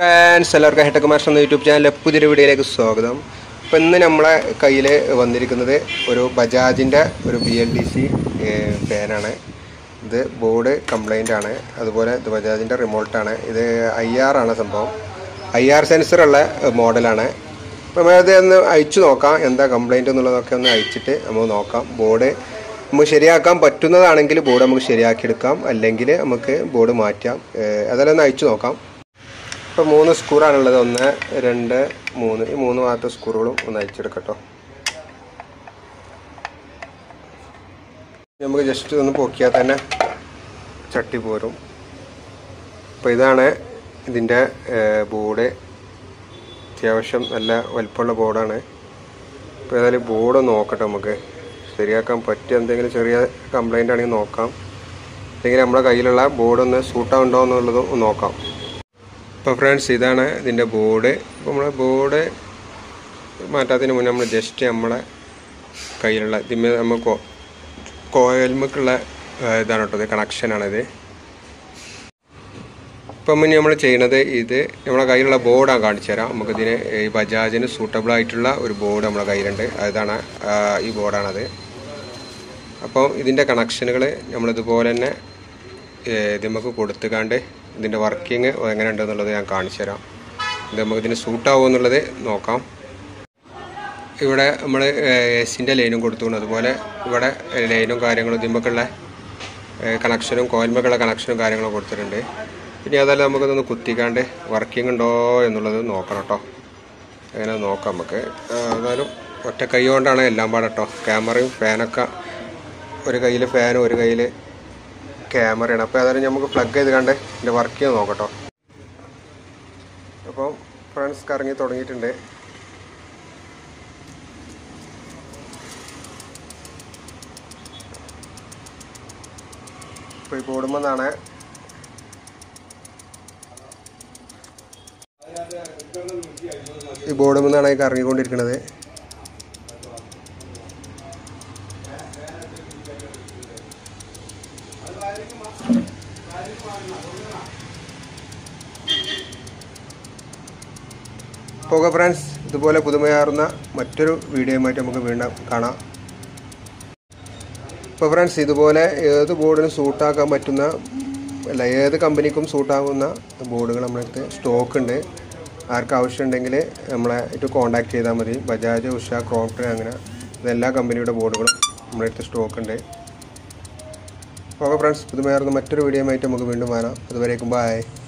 France എല്ലാവർക്കും ഹെട്ടക് master എന്ന YouTube ചാനലിലെ പുതിയൊരു വീഡിയോയിലേക്ക് സ്വാഗതം അപ്പോൾ ഇന്ന് നമ്മളെ കയ്യിൽ വന്നിരിക്കുന്നത് ഒരു ബജാജിൻ്റെ ഒരു ബി എൽ ഡി സി ഫാനാണ് ഇത് ബോർഡ് കംപ്ലൈൻ്റ് ആണ് അതുപോലെ ഇത് ബജാജിൻ്റെ റിമോട്ടാണ് ഇത് ഐ ആർ ആണ് സംഭവം ഐ ആർ സെൻസറുള്ള മോഡലാണ് അപ്പോൾ അത് ഒന്ന് അയച്ചു നോക്കാം എന്താ കംപ്ലൈൻറ്റ് എന്നുള്ളതൊക്കെ ഒന്ന് അയച്ചിട്ട് നമുക്ക് നോക്കാം ബോർഡ് നമുക്ക് ശരിയാക്കാൻ പറ്റുന്നതാണെങ്കിൽ ബോർഡ് നമുക്ക് ശരിയാക്കിയെടുക്കാം അല്ലെങ്കിൽ നമുക്ക് ബോർഡ് മാറ്റാം ഏഹ് അതെല്ലാം ഒന്ന് അയച്ചു നോക്കാം ഇപ്പോൾ മൂന്ന് സ്ക്രൂറാണുള്ളത് ഒന്ന് രണ്ട് മൂന്ന് ഈ മൂന്ന് ഭാഗത്തെ സ്ക്രൂകളും ഒന്ന് അയച്ചെടുക്കട്ടോ നമുക്ക് ജസ്റ്റ് ഒന്ന് പൊക്കിയാൽ തന്നെ ചട്ടി പോരും അപ്പോൾ ഇതാണ് ഇതിൻ്റെ ബോർഡ് അത്യാവശ്യം നല്ല വലിപ്പമുള്ള ബോർഡാണ് ഇപ്പോൾ ഏതായാലും ബോർഡ് ഒന്ന് നോക്കട്ടെ നമുക്ക് ശരിയാക്കാൻ പറ്റിയ എന്തെങ്കിലും ചെറിയ കംപ്ലൈൻ്റ് ആണെങ്കിൽ നോക്കാം അല്ലെങ്കിൽ നമ്മുടെ കയ്യിലുള്ള ബോർഡ് ഒന്ന് സൂട്ടാവുണ്ടോ എന്നുള്ളതും ഒന്ന് നോക്കാം ഇപ്പോൾ ഫ്രണ്ട്സ് ഇതാണ് ഇതിൻ്റെ ബോർഡ് ഇപ്പോൾ നമ്മൾ ബോർഡ് മാറ്റാത്തതിന് മുന്നേ നമ്മൾ ജസ്റ്റ് നമ്മളെ കയ്യിലുള്ള ഇതിന്മേൽ നമ്മൾ കോ കോയൽമക്കുള്ള ഇതാണ് കേട്ടോ ഇത് കണക്ഷനാണിത് ഇപ്പം മുന്നേ നമ്മൾ ചെയ്യണത് ഇത് നമ്മളെ കയ്യിലുള്ള ബോർഡാണ് കാണിച്ചു തരാം നമുക്കിതിന് ഈ ബജാജിന് സൂട്ടബിൾ ആയിട്ടുള്ള ഒരു ബോർഡ് നമ്മളെ കയ്യിലുണ്ട് അതാണ് ആ, ഈ ബോർഡാണത് അപ്പോൾ ഇതിൻ്റെ കണക്ഷനുകൾ നമ്മളിതുപോലെ തന്നെ ഏഹ്, ഇത് നമുക്ക് കൊടുത്തുകാണ്ട് ഇതിൻ്റെ വർക്കിംഗ് എങ്ങനെ ഉണ്ടെന്നുള്ളത് ഞാൻ കാണിച്ചു തരാം ഇത് നമുക്ക് ഇതിന് സൂട്ടാവുമോ എന്നുള്ളത് നോക്കാം ഇവിടെ നമ്മൾ എസിൻ്റെ ലൈനും കൊടുത്തു അതുപോലെ ഇവിടെ ലൈനും കാര്യങ്ങളും ഇതിമ്മക്കുള്ള കണക്ഷനും കോയിൽമക്കുള്ള കണക്ഷനും കാര്യങ്ങളും കൊടുത്തിട്ടുണ്ട് ഇനി അതല്ല നമുക്കിതൊന്ന് കുത്തിക്കാണ്ട് വർക്കിംഗ് ഉണ്ടോ എന്നുള്ളത് നോക്കണം കേട്ടോ അങ്ങനെ നോക്കാം നമുക്ക് ആ, എന്നാലും ഒറ്റ കൈ കൊണ്ടാണ് എല്ലാം പാടെ കേട്ടോ ക്യാമറയും ഫാനൊക്കെ ഒരു കയ്യിൽ ഫാനും ഒരു കയ്യിൽ ക്യാമറയാണ് അപ്പോൾ ഏതായാലും നമുക്ക് പ്ലഗ് ചെയ്ത് കണ്ട് ഇതിൻ്റെ വർക്ക് ചെയ്ത് നോക്കട്ടോ അപ്പോൾ ഫ്രണ്ട്സ് കറങ്ങി തുടങ്ങിയിട്ടുണ്ട് ഇപ്പോൾ ഈ ബോർഡുമെന്നാണ് ഈ ബോർഡുമെന്നാണ് ഈ കറങ്ങിക്കൊണ്ടിരിക്കുന്നത് പോക ഫ്രണ്ട്സ് ഇതുപോലെ പുതുമയാർന്ന മറ്റൊരു വീഡിയോയുമായിട്ട് നമുക്ക് വീണ്ടും കാണാം ഇപ്പോൾ ഫ്രണ്ട്സ് ഇതുപോലെ ഏത് ബോർഡിനും സൂട്ടാക്കാൻ പറ്റുന്ന അല്ല ഏത് കമ്പനിക്കും സൂട്ടാകുന്ന ബോർഡുകൾ നമ്മളടുത്ത് സ്റ്റോക്ക് ഉണ്ട് ആർക്ക് ആവശ്യമുണ്ടെങ്കിൽ നമ്മളെ ഇത് കോൺടാക്ട് ചെയ്താൽ മതി ബജാജ് ഉഷ ക്രോപ്റ്റർ അങ്ങനെ ഇതെല്ലാ കമ്പനിയുടെ ബോർഡുകളും നമ്മുടെ അടുത്ത് സ്റ്റോക്ക് ഉണ്ട് ഓക്കെ ഫ്രണ്ട്സ് പുതുമയാർന്ന മറ്റൊരു വീഡിയോയുമായിട്ട് നമുക്ക് വീണ്ടും കാണാം അതുവരേക്കും ബായ്